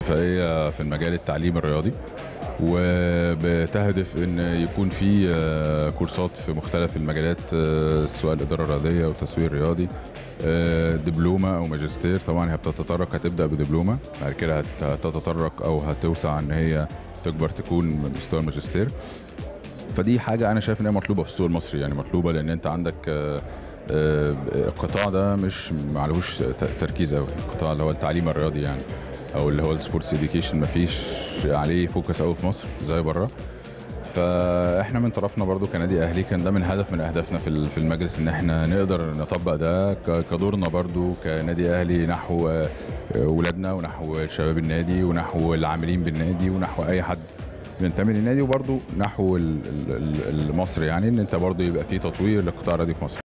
فهي في المجال التعليم الرياضي وبتهدف ان يكون في آه، كورسات في مختلف المجالات آه، سواء الاداره الرياضيه والتسويق الرياضي آه، دبلومه او ماجستير طبعا هي بتتطرق هتبدا بدبلومه بعد كده هت- هتتطرق او هتوسع ان هي تكبر تكون مستوى الماجستير فدي حاجه انا شايف ان هي مطلوبه في السوق المصري يعني مطلوبه لان انت عندك آه، آه، القطاع ده مش معلهوش ت- تركيز قوي القطاع اللي هو التعليم الرياضي يعني او اللي هو السبورتس اديوكيشن مفيش عليه فوكس قوي في مصر زي بره فاحنا من طرفنا برضو كنادي اهلي كان ده من هدف من اهدافنا في ال- في المجلس ان احنا نقدر نطبق ده ك- كدورنا برضو كنادي اهلي نحو آه، ولادنا ونحو شباب النادي ونحو العاملين بالنادي ونحو اي حد بينتمي للنادي وبرضو نحو ال- ال- ال- مصر يعني ان انت برضو يبقى في تطوير للقطاع الرياضي في مصر